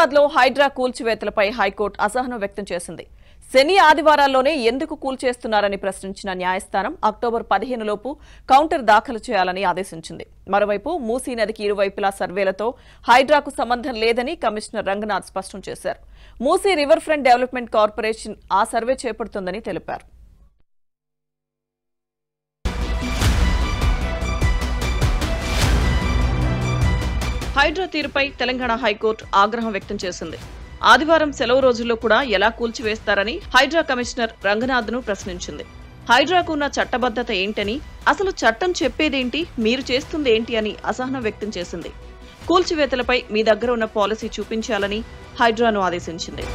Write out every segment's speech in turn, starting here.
హైదరాబాద్ లో హైడ్రా కూల్చివేతలపై హైకోర్టు అసహనం వ్యక్తం చేసింది శని ఆదివారాల్లోనే ఎందుకు కూల్చేస్తున్నారని ప్రశ్నించిన న్యాయస్థానం అక్టోబర్ పదిహేను లోపు కౌంటర్ దాఖలు చేయాలని ఆదేశించింది మరోవైపు మూసీ నదికి ఇరువైపులా సర్వేలతో హైడ్రాకు సంబంధం లేదని కమిషనర్ రంగనాథ్ స్పష్టం చేశారు Musi river front development corporation ఆ సర్వే చేపడుతుందని తెలిపారు హైడ్రా తీరుపై తెలంగాణ హైకోర్టు ఆగ్రహం వ్యక్తం చేసింది ఆదివారం సెలవు రోజుల్లో కూడా ఎలా కూల్చివేస్తారని హైడ్రా కమిషనర్ రంగనాథ్ను ప్రశ్నించింది హైడ్రాకు ఉన్న చట్టబద్ధత ఏంటని అసలు చట్టం చెప్పేదేంటి మీరు చేస్తుంది ఏంటి అని అసహనం వ్యక్తం చేసింది కూల్చివేతలపై మీ దగ్గర ఉన్న పాలసీ చూపించాలని హైడ్రాను ఆదేశించింది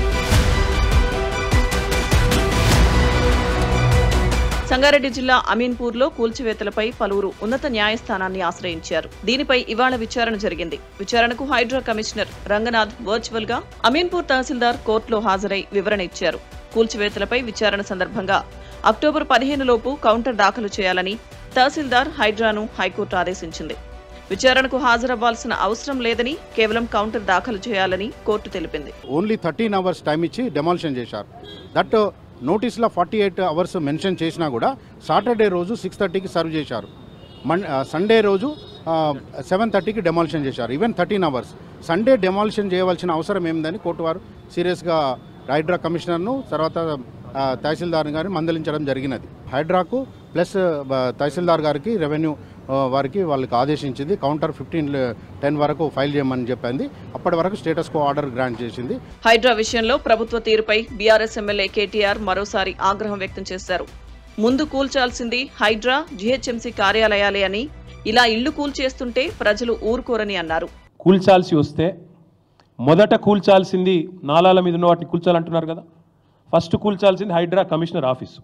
సంగారెడ్డి జిల్లా అమీన్పూర్లో కూల్చివేతలపై పలువురు ఉన్నత న్యాయస్థానాన్ని ఆశ్రయించారు దీనిపై ఇవాళ విచారణ జరిగింది విచారణకు హైడ్రా కమిషనర్ రంగనాథ్ వర్చువల్ గా అమీన్పూర్ తహసీల్దార్ కోర్టులో హాజరై వివరణ ఇచ్చారు కూల్చివేతలపై విచారణ సందర్భంగా అక్టోబర్ పదిహేను లోపు కౌంటర్ దాఖలు చేయాలని తహసీల్దార్ హైడ్రాను హైకోర్టు ఆదేశించింది విచారణకు హాజరవ్వాల్సిన అవసరం లేదని కేవలం కౌంటర్ దాఖలు చేయాలని కోర్టు తెలిపింది ఓన్లీ థర్టీన్ అవర్స్ టైం ఇచ్చి డెమాలిషన్ చేశారు దట్ నోటీస్లో ఫార్టీ ఎయిట్ అవర్స్ మెన్షన్ చేసినా కూడా సాటర్డే రోజు సిక్స్ థర్టీకి సర్వ్ చేశారు మన్ సండే రోజు సెవెన్ థర్టీకి డెమాలిషన్ చేశారు even thirteen hours Sunday demolition చేయవలసిన అవసరం ఏమిందని కోర్టు వారు సీరియస్గా హైడ్రా కమిషనర్ను తర్వాత ఆ, తహసీల్దార్ గారిని మందలించడం జరిగినది హైడ్రాకు ప్లస్ ఆ, తహసీల్దార్ గారికి రెవెన్యూ ఆ, వారికి వాళ్ళకి ఆదేశించింది కౌంటర్ ఫిఫ్టీన్ టెన్ వరకు ఫైల్ చేయమని చెప్పింది అప్పటి వరకు స్టేటస్ కో ఆర్డర్ గ్రాంట్ చేసింది హైడ్రా విషయంలో ప్రభుత్వ తీరుపై బీఆర్ఎస్ ఎమ్మెల్యే కేటీఆర్ మరోసారి ఆగ్రహం వ్యక్తం చేశారు ముందు కూల్చాల్సింది హైడ్రా జీహెచ్ఎంసీ కార్యాలయాలే అని ఇలా ఇళ్లు కూల్చేస్తుంటే ప్రజలు ఊరుకోరని అన్నారు కూల్చాల్సి వస్తే మొదట కూల్చాల్సింది నాలాల మీద ఉన్న వాటిని కూల్చాలంటున్నారు కదా ఫస్ట్ కూల్చాల్సింది హైడ్రా కమిషనర్ ఆఫీసు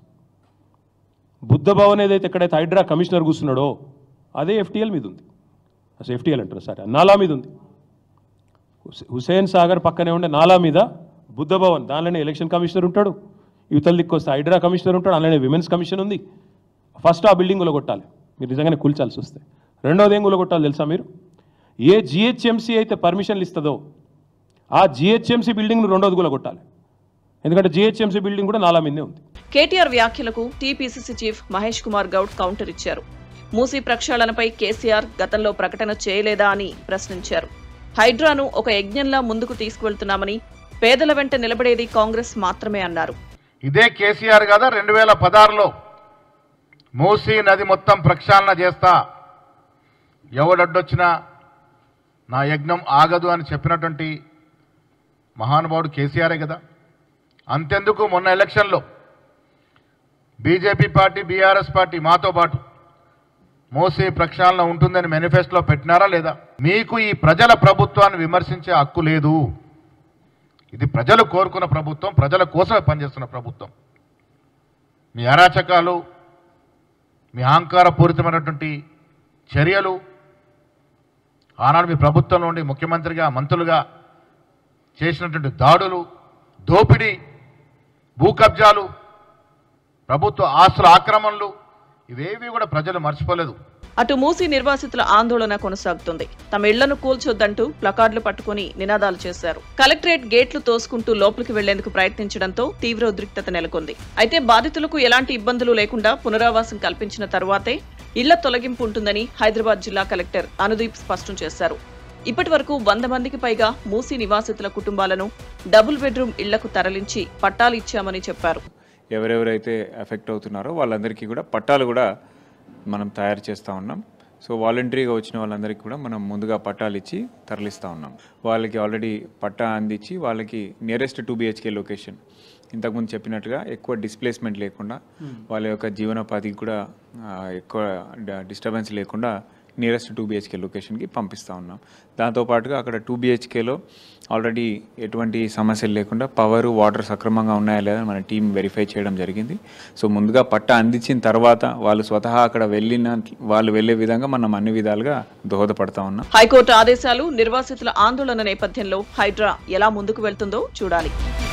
బుద్ధ భవన్ ఏదైతే ఎక్కడైతే హైడ్రా కమిషనర్ కూర్చున్నాడో అదే ఎఫ్టీఎల్ మీద ఉంది అసలు ఎఫ్టీఎల్ అంటారు సరే నాలా మీద ఉంది హుసే- హుసేన్ సాగర్ పక్కనే ఉండే నాలా మీద బుద్ధ భవన్ దానిలోనే ఎలక్షన్ కమిషనర్ ఉంటాడు యువతల దిక్కు వస్తే హైడ్రా కమిషనర్ ఉంటాడు అలానే విమెన్స్ కమిషన్ ఉంది ఫస్ట్ ఆ బిల్డింగ్ కొట్టాలి మీరు నిజంగానే కూల్చాల్సి వస్తే రెండోది ఏం కొట్టాలి తెలుసా మీరు ఏ జిహెచ్ఎంసీ అయితే పర్మిషన్లు ఇస్తుందో ఆ జిహెచ్ఎంసీ బిల్డింగ్ను రెండోది కొట్టాలి ఎందుకంటే జిహెచ్ఎంసీ బిల్డింగ్ కూడా నాలా మీదే ఉంది కేటీఆర్ వ్యాఖ్యలకు TPCC chief Mahesh Kumar Goud counter ఇచ్చారు మూసీ ప్రక్షాళనపై కేసీఆర్ గతంలో ప్రకటన చేయలేదా అని ప్రశ్నించారు హైడ్రాను ఒక యజ్ఞంలా ముందుకు తీసుకువెళ్తున్నామని పేదల వెంట నిలబడేది కాంగ్రెస్ మాత్రమే అన్నారు ఇదే కేసీఆర్ కదా రెండు వేల పదహారులో మూసీ నది మొత్తం ప్రక్షాళన చేస్తా ఎవడడ్డొచ్చినా నా యజ్ఞం ఆగదు అని చెప్పినటువంటి మహానుభావుడు కేసీఆరే కదా అంతెందుకు మొన్న ఎలక్షన్లో బీజేపీ పార్టీ బీఆర్ఎస్ పార్టీ మాతో పాటు మోసీ ప్రక్షాళన ఉంటుందని మేనిఫెస్టోలో పెట్టినారా లేదా మీకు ఈ ప్రజల ప్రభుత్వాన్ని విమర్శించే హక్కు లేదు ఇది ప్రజలు కోరుకున్న ప్రభుత్వం ప్రజల కోసమే పనిచేస్తున్న ప్రభుత్వం మీ అరాచకాలు మీ అహంకారపూరితమైనటువంటి చర్యలు ఆనాడు మీ ప్రభుత్వం నుండి ముఖ్యమంత్రిగా మంత్రులుగా చేసినటువంటి దాడులు దోపిడీ భూ కబ్జాలు ప్రభుత్వ ఆస్తుల ఆక్రమణలు ఇవేవి కూడా ప్రజలు మర్చిపోలేదు అటు మూసి నిర్వాసితుల ఆందోళన కొనసాగుతుంది తమ ఇళ్లను కూల్చొద్దంటూ ప్లకార్డులు పట్టుకుని నినాదాలు చేశారు కలెక్టరేట్ గేట్లు తోసుకుంటూ లోపలికి వెళ్లేందుకు ప్రయత్నించడంతో తీవ్ర ఉద్రిక్తత నెలకొంది అయితే బాధితులకు ఎలాంటి ఇబ్బందులు లేకుండా పునరావాసం కల్పించిన తరువాతే ఇళ్ల తొలగింపు ఉంటుందని హైదరాబాద్ జిల్లా కలెక్టర్ అనుదీప్ స్పష్టం చేశారు ఇప్పటి వరకు వంద మందికి పైగా మూసి నివాసితుల కుటుంబాలను డబుల్ బెడ్రూమ్ ఇళ్లకు తరలించి పట్టాలు ఇచ్చామని చెప్పారు ఎవరెవరైతే ఎఫెక్ట్ అవుతున్నారో వాళ్ళందరికీ కూడా పట్టాలు కూడా మనం తయారు చేస్తూ ఉన్నాం సో వాలంటరీగా వచ్చిన వాళ్ళందరికీ కూడా మనం ముందుగా పట్టాలు ఇచ్చి తరలిస్తూ ఉన్నాం వాళ్ళకి ఆల్రెడీ పట్టా అందించి వాళ్ళకి నియరెస్ట్ టూ బిహెచ్కే లొకేషన్ ఇంతకుముందు చెప్పినట్టుగా ఎక్కువ డిస్ప్లేస్మెంట్ లేకుండా వాళ్ళ యొక్క జీవనోపాధికి కూడా ఆ, ఎక్కువ డిస్టర్బెన్స్ లేకుండా నియరెస్ట్ టూ బిహెచ్కే లొకేషన్కి పంపిస్తూ ఉన్నాం దాంతోపాటుగా అక్కడ టూ బిహెచ్కేలో ఆల్రెడీ ఎటువంటి సమస్యలు లేకుండా పవర్ వాటర్ సక్రమంగా ఉన్నాయా లేదా మన టీం వెరిఫై చేయడం జరిగింది సో ముందుగా పట్టా అందించిన తర్వాత వాళ్ళు స్వతహా అక్కడ వెళ్ళిన వాళ్ళు వెళ్ళే విధంగా మనం అన్ని విధాలుగా దోహదపడతా ఉన్నాం హైకోర్టు ఆదేశాలు నిర్వాసితుల ఆందోళన నేపథ్యంలో హైడ్రా ఎలా ముందుకు వెళ్తుందో చూడాలి